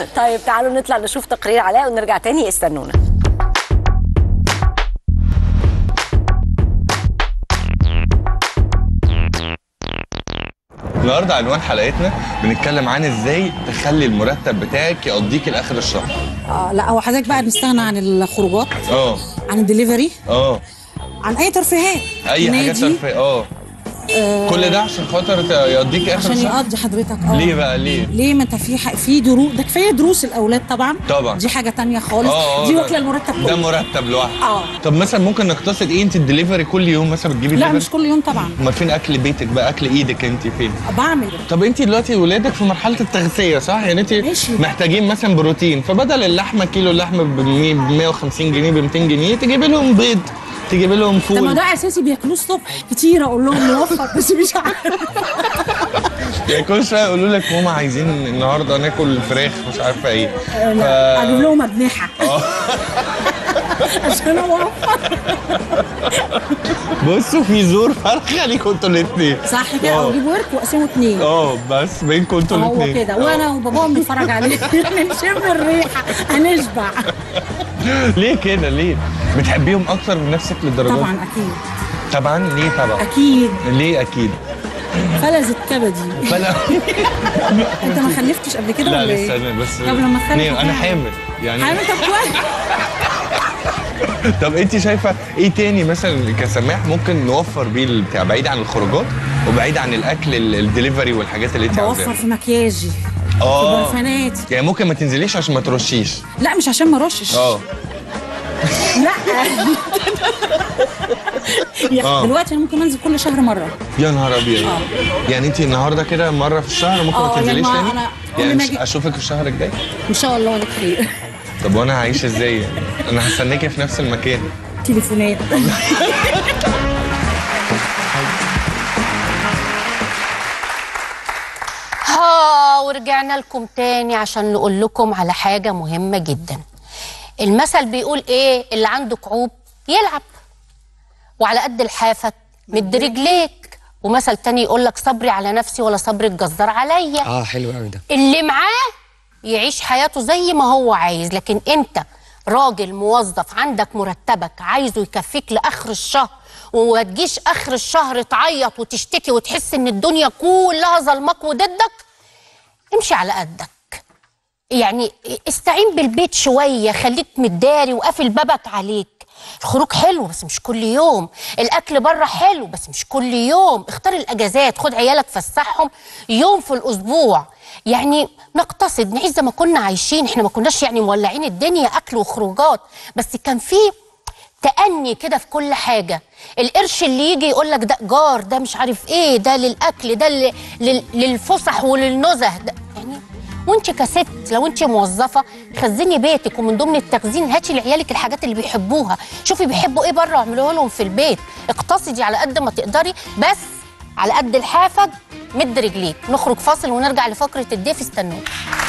طيب تعالوا نطلع نشوف تقرير علاء ونرجع تاني استنونا النهارده عنوان حلقتنا بنتكلم عن ازاي تخلي المرتب بتاعك يقضيك لاخر الشهر اه لا هو حضرتك بقى نستغنى عن الخروجات اه عن الدليفري اه عن اي ترفيهات اي حاجه نادي، ترفيه اه كل ده عشان خاطر ت- يقضيك اخر عشان الشهر يقضي حضرتك اه ليه بقى ليه ليه ما انت في ح... في دروس ده كفايه دروس الاولاد طبعا طبعا. دي حاجه تانية خالص اه دي ده- واكله المرتب ده كله مرتب لوحده اه طب مثلا ممكن نقتصد ايه انت الدليفري كل يوم مثلا بتجيبي لا دليفري مش كل يوم طبعا امال فين اكل بيتك بقى اكل ايدك انت فين بعمل طب انت دلوقتي ولادك في مرحله التغذيه صح يعني انت ماشي. محتاجين مثلا بروتين فبدل اللحمه كيلو اللحمه ب 150 جنيه ب 200 جنيه تجيب لهم بيض تجيب لهم طب ما فول ده اساسي بياكلوه الصبح كتير اقول لهم نوفر بس مش عارف يعني كل شويه يقولوا لك ماما عايزين النهارده ناكل فراخ مش عارفه ايه ف... اجيب لهم اجنحه عشان اوفر بصوا في زور فرخه ليكوا انتوا الاثنين صح كده اه. او اجيب ورك واقسمه اتنين اه بس بينكم انتوا هو الاثنين كده وانا وباباهم بنتفرج عليه نشم الريحه هنشبع ليه كده ليه بتحبيهم اكتر من نفسك للدرجه طبعا اكيد طبعا ليه طبعا اكيد ليه اكيد فلذت كبدي فلا انت ما خلفتش قبل كده لا ولا لسه ايه؟ انا بس طب لما تخلف انا هتعمل؟ حامل يعني حامل طب كويس طب انت شايفه ايه تاني مثلا كسماح ممكن نوفر بيه البتاع بعيد عن الخروجات وبعيد عن الاكل ال- الدليفري والحاجات اللي انت بوفر عاوزاها في مكياجي في اه برفاناتي يعني ممكن ما تنزليش عشان ما ترشيش لا مش عشان ما ارشش اه لا يا آه. دلوقتي انا ممكن انزل كل شهر مره يا نهار ابيض اه. يعني انت النهارده كده مره في الشهر ممكن ما اه، يعني تنزليش ما تاني انا كل يعني ما مش اجي- اشوفك الشهر الجاي ان شاء الله لك خير طب وانا هعيش ازاي يعني انا هستناكي في نفس المكان تليفونات ها ورجعنا لكم تاني عشان نقول لكم على حاجة مهمة جدا المثل بيقول ايه اللي عنده كعوب يلعب وعلى قد الحافة مد رجليك ومثل تاني يقول لك صبري على نفسي ولا صبر الجزار عليا اه حلو قوي ده اللي معاه يعيش حياته زي ما هو عايز لكن انت راجل موظف عندك مرتبك عايزه يكفيك لاخر الشهر وما تجيش اخر الشهر تعيط وتشتكي وتحس ان الدنيا كلها ظلمك وضدك امشي على قدك يعني استعين بالبيت شويه خليك متداري وقافل بابك عليك الخروج حلو بس مش كل يوم الاكل بره حلو بس مش كل يوم اختار الاجازات خد عيالك فسحهم يوم في الاسبوع يعني نقتصد نعيش زي ما كنا عايشين احنا ما كناش يعني مولعين الدنيا اكل وخروجات بس كان في تأني كده في كل حاجة القرش اللي يجي يقول لك ده إيجار ده مش عارف إيه ده للأكل ده لل- لل- للفسح وللنزه ده يعني وانت كست لو انت موظفه خزني بيتك ومن ضمن التخزين هاتي لعيالك الحاجات اللي بيحبوها شوفي بيحبوا ايه بره واعملوها لهم في البيت اقتصدي على قد ما تقدري بس على قد الحافج مد رجليك نخرج فاصل ونرجع لفقره الضيف استنونا